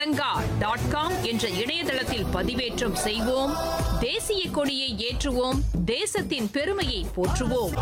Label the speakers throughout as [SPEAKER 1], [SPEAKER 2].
[SPEAKER 1] Tiranga dot com என்ற இணையதளத்தில் பதிவேற்றம் செய்வோம் தேசிய கொடியை ஏற்றுவோம் தேசத்தின் பெருமையை போற்றுவோம்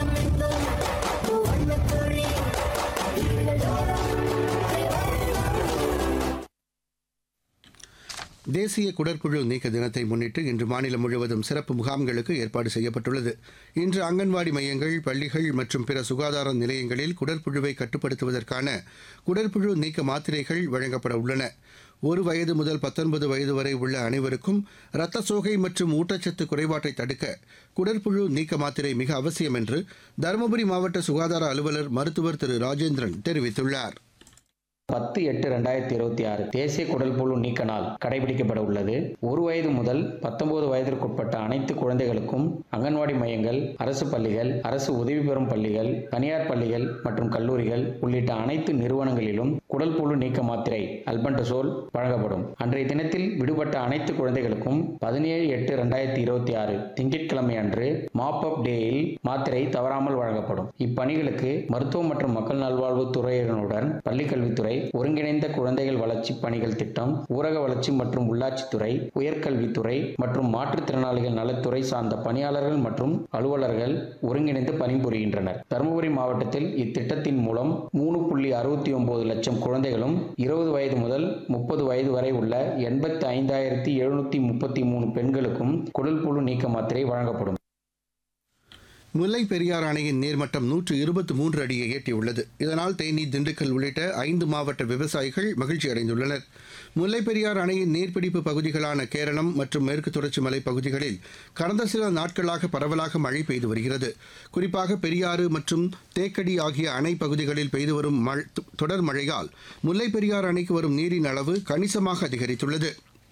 [SPEAKER 2] தேசிய குடற்புழு நீக்க தினத்தை முன்னிட்டு இன்று மாநிலம் முழுவதும் சிறப்பு முகாம்களுக்கு ஏற்பாடு செய்யப்பட்டுள்ளது இன்று அங்கன்வாடி மையங்கள் பள்ளிகள் மற்றும் பிற சுகாதார நிலையங்களில் குடற்புழுவை கட்டுப்படுத்துவதற்கான குடற்புழு நீக்க மாத்திரைகள் வழங்கப்பட உள்ளன ஒரு வயது முதல் பத்தொன்பது வயது வரை உள்ள அனைவருக்கும் இரத்த சோகை மற்றும் ஊட்டச்சத்து குறைபாட்டை தடுக்க குடற்புழு நீக்க மாத்திரை மிக அவசியம் என்று தருமபுரி மாவட்ட சுகாதார அலுவலர் மருத்துவர் திரு ராஜேந்திரன் தெரிவித்துள்ளார்
[SPEAKER 3] பத்து எட்டு ரெண்டாயிரத்தி இருபத்தி ஆறு தேசிய குடல்புழு நீக்க நாள் கடைபிடிக்கப்பட உள்ளது ஒரு வயது முதல் பத்தொன்பது வயதிற்குட்பட்ட அனைத்து குழந்தைகளுக்கும் அங்கன்வாடி மையங்கள் அரசு பள்ளிகள் அரசு உதவி பெறும் பள்ளிகள் தனியார் பள்ளிகள் மற்றும் கல்லூரிகள் உள்ளிட்ட அனைத்து நிறுவனங்களிலும் குடல்புழு நீக்க மாத்திரை அல்பண்டசோல் வழங்கப்படும் அன்றைய தினத்தில் விடுபட்ட அனைத்து குழந்தைகளுக்கும் பதினேழு எட்டு ரெண்டாயிரத்தி இருபத்தி ஆறு திங்கட்கிழமை அன்று மாப் அப் டேயில் மாத்திரை தவறாமல் வழங்கப்படும் இப்பணிகளுக்கு மருத்துவம் மற்றும் மக்கள் நல்வாழ்வு துறையினருடன் பள்ளிக்கல்வித்துறை ஒருங்கிணைந்த குழந்தைகள் வளர்ச்சி பணிகள் திட்டம் ஊரக வளர்ச்சி மற்றும் உள்ளாட்சித்துறை உயர்கல்வித்துறை மற்றும் மாற்றுத்திறனாளிகள் நலத்துறை சார்ந்த பணியாளர்கள் மற்றும் அலுவலர்கள் ஒருங்கிணைந்து பணிபுரிகின்றனர் தருமபுரி மாவட்டத்தில் இத்திட்டத்தின் மூலம் மூணு புள்ளி அறுபத்தி ஒன்பது லட்சம் குழந்தைகளும் இருபது வயது முதல் முப்பது வயது வரை உள்ள எண்பத்தி ஐந்தாயிரத்தி எழுநூத்தி முப்பத்தி மூணு பெண்களுக்கும் குடல் புழு நீக்க மாத்திரை வழங்கப்படும்
[SPEAKER 2] முல்லை பெரியார் அணையின் நீர்மட்டம் நூற்று இருபத்தி மூன்று அடியை எட்டியுள்ளது இதனால் தேனி திண்டுக்கல் உள்ளிட்ட ஐந்து மாவட்ட விவசாயிகள் மகிழ்ச்சி அடைந்துள்ளனர் முல்லை பெரியார் அணையின் நீர்பிடிப்பு பகுதிகளான கேரளம் மற்றும் மேற்கு தொடர்ச்சி மலை பகுதிகளில் கடந்த சில நாட்களாக பரவலாக மழை பெய்து வருகிறது குறிப்பாக பெரியாறு மற்றும் தேக்கடி ஆகிய அணை பகுதிகளில் பெய்து வரும் மழ்- தொடர் மழையால் முல்லை பெரியார் அணைக்கு வரும் நீரின் அளவு கணிசமாக அதிகரித்துள்ளது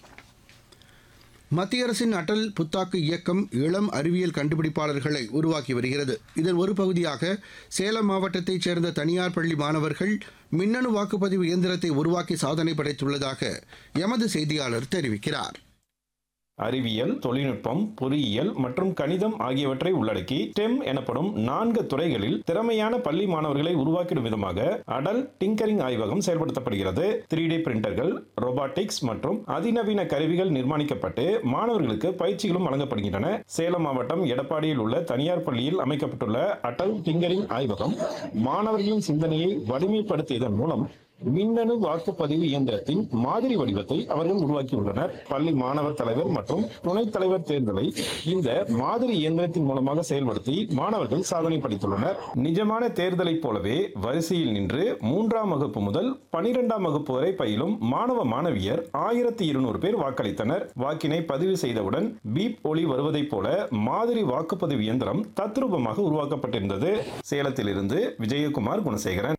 [SPEAKER 2] மத்திய அரசின் அடல் புத்தாக்கு இயக்கம் இளம் அறிவியல் கண்டுபிடிப்பாளர்களை உருவாக்கி வருகிறது இதன் ஒரு பகுதியாக சேலம் மாவட்டத்தைச் சேர்ந்த தனியார் பள்ளி மாணவர்கள் மின்னணு வாக்குப்பதிவு இயந்திரத்தை உருவாக்கி சாதனை படைத்துள்ளதாக எமது செய்தியாளர் தெரிவிக்கிறார்
[SPEAKER 4] அறிவியல் தொழில்நுட்பம் பொறியியல் மற்றும் கணிதம் ஆகியவற்றை உள்ளடக்கி ஸ்டெம் எனப்படும் நான்கு துறைகளில் திறமையான பள்ளி மாணவர்களை உருவாக்கிடும் விதமாக அடல் டிங்கரிங் ஆய்வகம் செயல்படுத்தப்படுகிறது த்ரீ டி பிரிண்டர்கள் ரோபாட்டிக்ஸ் மற்றும் அதிநவீன கருவிகள் நிர்மாணிக்கப்பட்டு மாணவர்களுக்கு பயிற்சிகளும் வழங்கப்படுகின்றன சேலம் மாவட்டம் எடப்பாடியில் உள்ள தனியார் பள்ளியில் அமைக்கப்பட்டுள்ள அடல் டிங்கரிங் ஆய்வகம் மாணவர்களின் சிந்தனையை வலிமைப்படுத்தியதன் மூலம் மின்னணு வாக்குப்பதிவு இயந்திரத்தின் மாதிரி வடிவத்தை அவர்கள் உருவாக்கியுள்ளனர் பள்ளி மாணவர் தலைவர் மற்றும் துணைத் தலைவர் தேர்தலை இந்த மாதிரி இயந்திரத்தின் மூலமாக செயல்படுத்தி மாணவர்கள் சாதனை படைத்துள்ளனர் நிஜமான தேர்தலைப் போலவே வரிசையில் நின்று மூன்றாம் வகுப்பு முதல் பனிரெண்டாம் வகுப்பு வரை பயிலும் மாணவ மாணவியர் ஆயிரத்தி இருநூறு பேர் வாக்களித்தனர் வாக்கினை பதிவு செய்தவுடன் பீப் ஒளி வருவதைப் போல மாதிரி வாக்குப்பதிவு இயந்திரம் தத்ரூபமாக உருவாக்கப்பட்டிருந்தது சேலத்திலிருந்து விஜயகுமார் குணசேகரன்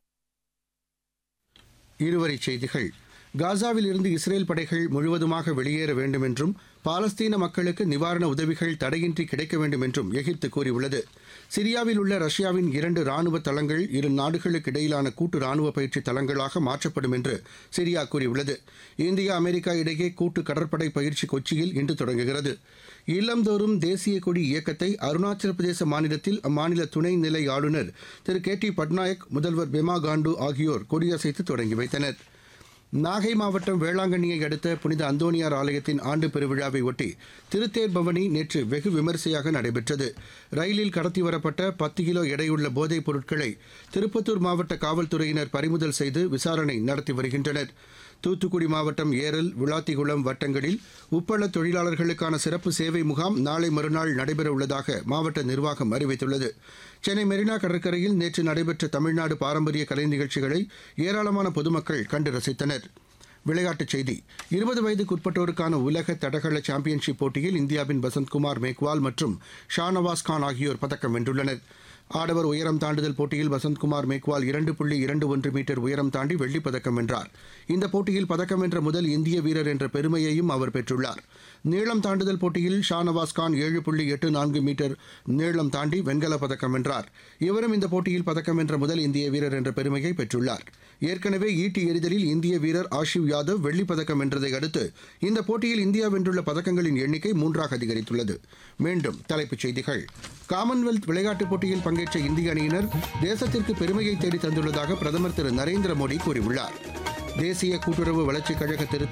[SPEAKER 2] இருவரிச் செய்திகள் காசாவில் இருந்து இஸ்ரேல் படைகள் முழுவதுமாக வெளியேற வேண்டும் என்றும் பாலஸ்தீன மக்களுக்கு நிவாரண உதவிகள் தடையின்றி கிடைக்க வேண்டும் என்றும் எகிப்து கூறியுள்ளது சிரியாவில் உள்ள ரஷ்யாவின் இரண்டு ராணுவ தளங்கள் இரு நாடுகளுக்கு இடையிலான கூட்டு ராணுவ பயிற்சி தளங்களாக மாற்றப்படும் என்று சிரியா கூறியுள்ளது இந்தியா அமெரிக்கா இடையே கூட்டு கடற்படை பயிற்சி கொச்சியில் இன்று தொடங்குகிறது இல்லந்தோறும் தேசிய கொடி இயக்கத்தை அருணாச்சல பிரதேச மாநிலத்தில் அம்மாநில துணைநிலை ஆளுநர் திரு கே டி பட்நாயக் முதல்வர் பெமா காண்டு ஆகியோர் கொடியசைத்து தொடங்கி வைத்தனர் நாகை மாவட்டம் வேளாங்கண்ணியை அடுத்த புனித அந்தோணியார் ஆலயத்தின் ஆண்டு பெருவிழாவை ஒட்டி திருத்தேர் பவனி நேற்று வெகு விமரிசையாக நடைபெற்றது ரயிலில் கடத்தி வரப்பட்ட பத்து கிலோ எடையுள்ள போதைப் பொருட்களை திருப்பத்தூர் மாவட்ட காவல்துறையினர் பறிமுதல் செய்து விசாரணை நடத்தி வருகின்றனர் தூத்துக்குடி மாவட்டம் ஏரல் விளாத்திகுளம் வட்டங்களில் உப்பள தொழிலாளர்களுக்கான சிறப்பு சேவை முகாம் நாளை மறுநாள் நடைபெற உள்ளதாக மாவட்ட நிர்வாகம் அறிவித்துள்ளது சென்னை மெரினா கடற்கரையில் நேற்று நடைபெற்ற தமிழ்நாடு பாரம்பரிய கலை நிகழ்ச்சிகளை ஏராளமான பொதுமக்கள் கண்டு ரசித்தனர் விளையாட்டுச் செய்தி இருபது வயதுக்குட்பட்டோருக்கான உலக தடகள சாம்பியன்ஷிப் போட்டியில் இந்தியாவின் வசந்த்குமார் மேக்வால் மற்றும் ஷானவாஸ் கான் ஆகியோர் பதக்கம் வென்றுள்ளனர் ஆடவர் உயரம் தாண்டுதல் போட்டியில் வசந்த்குமார் மேக்வால் இரண்டு புள்ளி இரண்டு ஒன்று மீட்டர் உயரம் தாண்டி வெள்ளிப் பதக்கம் வென்றார் இந்த போட்டியில் பதக்கம் வென்ற முதல் இந்திய வீரர் என்ற பெருமையையும் அவர் பெற்றுள்ளார் நீளம் தாண்டுதல் போட்டியில் ஷானவாஸ் கான் ஏழு புள்ளி எட்டு நான்கு மீட்டர் நீளம் தாண்டி வெண்கலப் பதக்கம் வென்றார் இவரும் இந்த போட்டியில் பதக்கம் வென்ற முதல் இந்திய வீரர் என்ற பெருமையை பெற்றுள்ளார் ஏற்கனவே ஈட்டி எறிதலில் இந்திய வீரர் ஆஷிவ் யாதவ் வெள்ளிப் பதக்கம் வென்றதை அடுத்து இந்த போட்டியில் இந்தியா வென்றுள்ள பதக்கங்களின் எண்ணிக்கை மூன்றாக அதிகரித்துள்ளது மீண்டும் தலைப்புச் செய்திகள் காமன்வெல்த் விளையாட்டுப் போட்டியில் பங்கேற்ற இந்திய அணியினர் தேசத்திற்கு பெருமையை தேடி தந்துள்ளதாக பிரதமர் திரு நரேந்திர மோடி கூறியுள்ளார் தேசிய கூட்டுறவு வளர்ச்சிக் கழக திருத்த